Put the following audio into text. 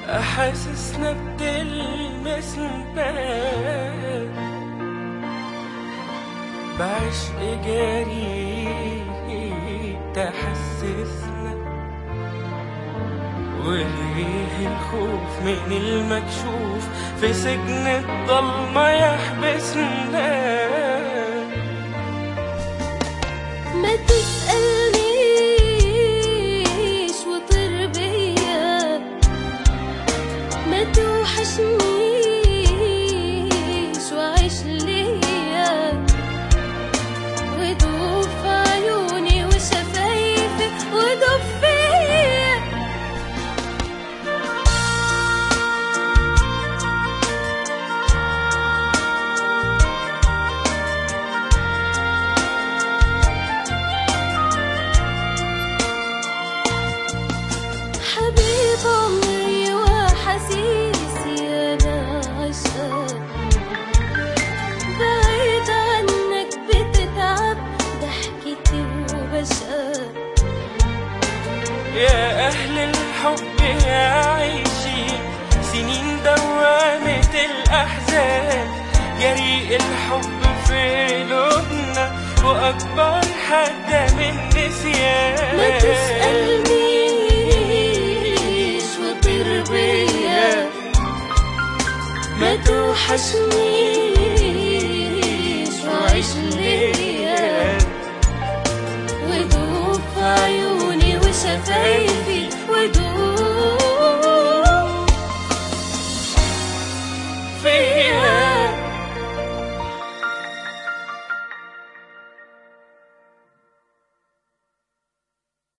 أحاسسنا بتلمسنا بعشق جريء تحسسنا وليه الخوف من المكشوف في سجن الضلمة يحبسنا ما تسألنيش وطر بيا ما توحشنيش وعيش ليا ودوب في عيوني وشفايفي ودوب فيا حبيب عمري وحسيسي أنا عشقك بعيد عنك بتتعب ضحكتي وبشقى يا أهل الحب يا عايشين سنين دوامة الأحزان جريء الحب في قلوبنا وأكبر حتى من نسيان ما تسألنيش وطير بيا ما توحشنيش وعيش ليا ودوب في عيوني وشفايفي ودوب